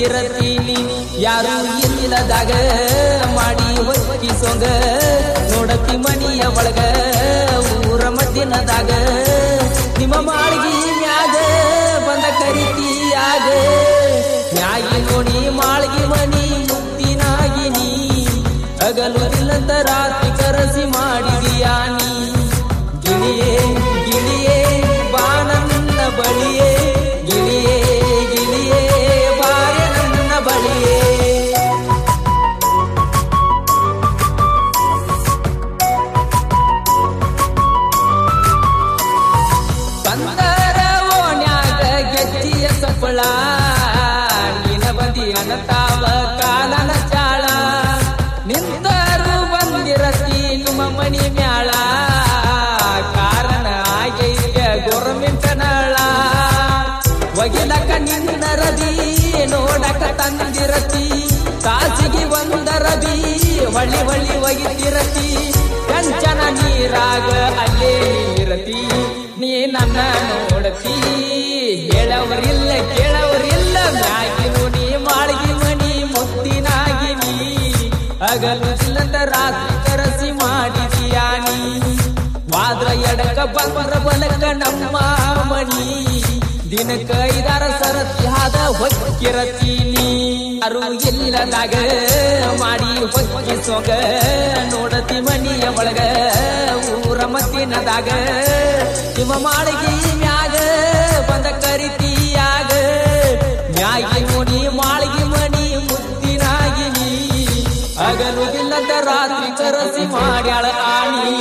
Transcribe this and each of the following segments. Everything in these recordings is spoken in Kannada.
ಹೊಕ್ಕಿರತೀನಿ ಯಾರು ಇಲ್ಲದಾಗ ಮಾಡಿ ಹೊಕ್ಕಿ ಸೊಂಗ ನೋಡತಿ ಮನಿಯ ಒಳಗ ಊರ ಮದ್ದಿನದಾಗ ನಿಮ್ಮ ಮಾಳ್ಗಿ ಮ್ಯಾಗ ಬಂದ ಕರಿತೀಯಾಗ ಮ್ಯಾಗಿ ನೋಡಿ ಮಾಳ್ಗಿ ಮನಿ ಮುತ್ತಿನಾಗಿನಿ ಹಗಲು ಇಲ್ಲಂತ ರಾತ್ರಿ ಕರಸಿ ಮಾಡಿದೀಯಾ ನೀ ಗಿಳಿಯೇ ಗಿಳಿಯೇ ಬಾ ನನ್ನ ಬಳಿಯೇ ಗಿಳಿಯೇ ಗಿಳಿಯೇ ಬಾರೆ ನನ್ನ ಬಳಿಯೇ ಬಂದರ ಓಣ್ಯಾಗ ಗೆಜ್ಜಿಯ ಸಪ್ಪಳ ನಿನ ಬದಿ ಅನತಾವ ಕಾಲನ ಚಾಳ ನಿಂತರು ಬಂದಿರತಿ ನಿಮ್ಮ ಮನಿ ಮ್ಯಾಳ ಕಾರಣ ಆಗೈತ್ಯ ಗೋರ್ಮೆಂಟ್ ನಳ ಒಗಿಲಕ ನಿನ್ನ ರದಿ ನೋಡಕ ತಂದಿರತಿ ತಾಸಿಗೆ ಒಂದ ರದಿ ಹೊಳ್ಳಿ ಹೊಳ್ಳಿ ಒಗಿತಿರತಿ ಕಂಚನ ನೀರಾಗ ಅಲ್ಲೇ ಇರತಿ ನೀ ನನ್ನ ನೋಡತಿ ಹೇಳವರಿಲ್ಲ ಕೇಳವರಿಲ್ಲ ಮ್ಯಾಗಿನು ನೀ ಮಾಳ್ಗಿ ಮನಿ ಮುತ್ತಿನಾಗಿ ನೀ ಹಗಲು ಇಲ್ಲದ ರಾತ್ರಿ ಕರಸಿ ಮಾಡಿದೀಯಾ ನೀ ವಾದ್ರ ಎಡಕ ಬಂದ್ರ ಬಲಕ ನಮ್ಮ ಮನಿ ದಿನಕ್ಕ ಐದಾರ ಸರತಿ ಹಾದ ಹೊಕ್ಕಿರತೀನಿ ಯಾರು ಇಲ್ಲದಾಗ ಮಾಡಿ ಹೊಕ್ಕಿ ಸೊಗ ನೋಡತಿ ಮನಿಯ ಒಳಗ ಊರ ಮತ್ತಿನದಾಗ ನಿಮ್ಮ ಮಾಳಿಗೆ ಮ್ಯಾಗ ಬಂದ ಕರಿತೀಯಾಗ ಮ್ಯಾಗಿ ನೋಡಿ ಮಾಳಿಗೆ ಮನಿ ಮುತ್ತಿನಾಗಿ ನೀ ಹಗಲು ಇಲ್ಲದ ರಾತ್ರಿ ಕರಸಿ ಮಾಡ್ಯಾಳ ಆಣಿ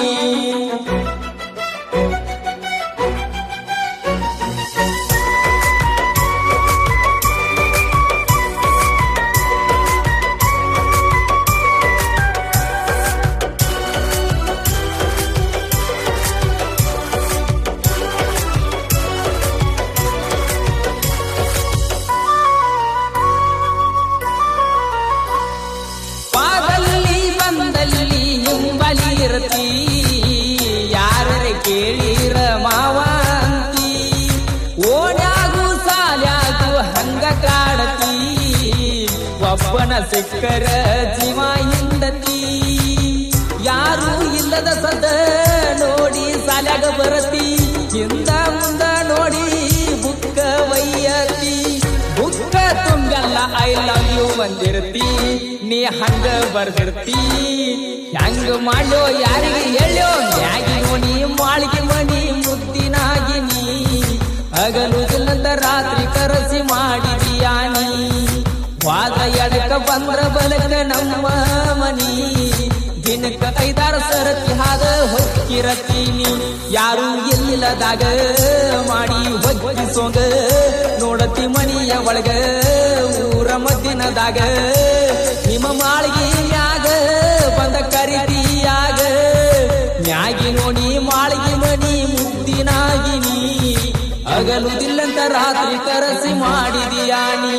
ಪಾದಲ್ಲಿ ಬಂದಲ್ಲಿ ಹಿಂಬಲಿ ಇರತಿ ಯಾರರೆ ಕೇಳಿರ ಮಾವ ಅಂತಿ ಓಣ್ಯಾಗು ಸಾಲ್ಯಾಗು ಹಂಗ ಕಾಡತಿ ಒಬ್ಬನ ಸಿಕ್ಕರ ಜೀವ ಹಿಂಡತಿ ಯಾರು ಇಲ್ಲದ ಸದ ನೋಡಿ ಸಾಲ್ಯಾಗ ಬರತಿ ಹಿಂದ ಮುಂದ ನೋಡಿ ಬುಕ್ಕ ವೈಯತಿ ಬುಕ್ಕ ತುಂಬಲ್ಲ ಐ ಲವ್ ಯು ಬಂದಿರ್ತಿ ನೀ ಹಂಗ ಬರ್ದಿರ್ತಿ ಹೆಂಗ ಮಾಡೋ ಯಾರಿಗೆ ಹೇಳೋ ಮ್ಯಾಗಿ ಮನಿ ಮಾಳಿಗೆ ಮನಿ ಮುದ್ದಿನಾಗಿ ನೀ ಹಗಲು ಇಲ್ಲದ ರಾತ್ರಿ ಕರಸಿ ಮಾಡಿದೀಯಾ ನೀ ವಾದ ಎಡಕ ಬಂದ್ರ ಬಲಕ ನಮ್ಮ ಮನಿ ದಿನಕ್ಕ ಐದಾರು ಸರತಿ ಹಾದ ಹೊಕ್ಕಿರತೀನಿ ಯಾರು ಇಲ್ಲದಾಗ ಮಾಡಿ ಹೊಕ್ಕಿ ಸೊಂಗ ನೋಡತಿ ಮನಿಯ ಒಳಗ ಊರ ಮದ್ದಿನದಾಗ ನಿಮ್ಮ ಮಾಳಿಗೆ ಮ್ಯಾಗ ಬಂದ ಕರಿತೀಯಾಗ ಮ್ಯಾಗಿ ನೋಡಿ ಮಾಳಿಗೆ ಮನಿ ಮುದ್ದಿನಾಗಿ ನೀ ಹಗಲುದಿಲ್ಲಂತ ರಾತ್ರಿ ಕರಸಿ ಮಾಡಿದೀಯಾ ನೀ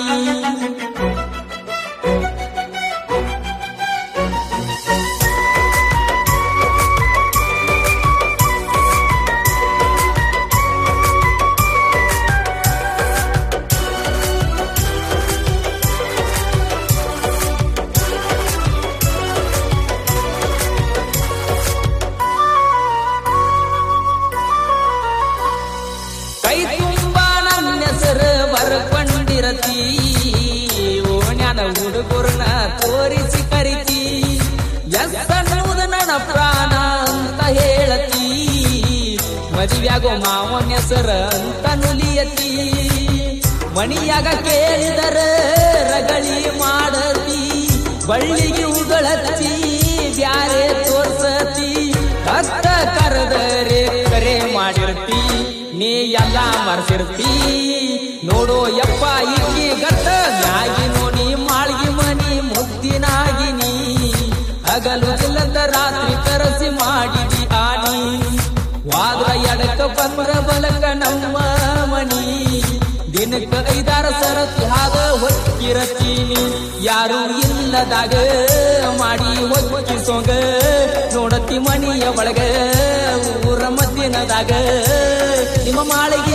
ಕೈ ತುಂಬ ನನ್ನ ಹೆಸರು ಬರ್ಕೊಂಡಿರತಿ ಓಣ್ಯಾನ ಹುಡುಗರನ್ನ ತೋರಿಸಿ ಕರಿತಿ ಎಸ್ ಅನ್ನುವುದು ನನ್ನ ಪ್ರಾಣ ಅಂತ ಹೇಳತಿ ಮದುವೆಯಾಗೋ ಮಾವನ ಹೆಸರ ಅಂತ ನುಲಿಯತಿ ಮಣಿಯಾಗ ಕೇಳಿದರ ರಗಳಿ ಮಾಡತಿ ಬಳ್ಳಿಗೆ ಉಗಳತಿ ಬ್ಯಾರೆ ತೋರ್ಸತಿ ಹತ್ತ ಕರೆದರೆ ಕರೆ ಮಾಡಿರ್ತಿ ನೀ ಎಲ್ಲ ಮರ್ಸಿರ್ತಿ ನೋಡೋ ಯಪ್ಪ ಇಕ್ಕಿ ಗಟ್ಟ ಮ್ಯಾಗಿ ನೋಡಿ ಮಾಳ್ಗಿ ಮನಿ ಮುದ್ದಿನಾಗಿ ನೀ ಹಗಲು ಇಲ್ಲದ ರಾತ್ರಿ ಕರಸಿ ಮಾಡಿದಿ ಆನಿ ವಾದ್ರ ಎಡಕ ಬಂದ್ರ ಬಲಕ ನಮ್ಮ ಮನಿ ದಿನಕ್ಕ ಐದಾರ ಸರತಿ ಹಾದ ಹೊಕ್ಕಿರತೀನಿ ಯಾರು ಇಲ್ಲದಾಗ ಮಾಡಿ ಹೊಕ್ಕಿ ಸೊಂಗ ನೋಡತಿ ಮನಿಯ ಒಳಗ ಊರ ಮದ್ದಿನದಾಗ ನಿಮ್ಮ ಮಾಳಿಗೆ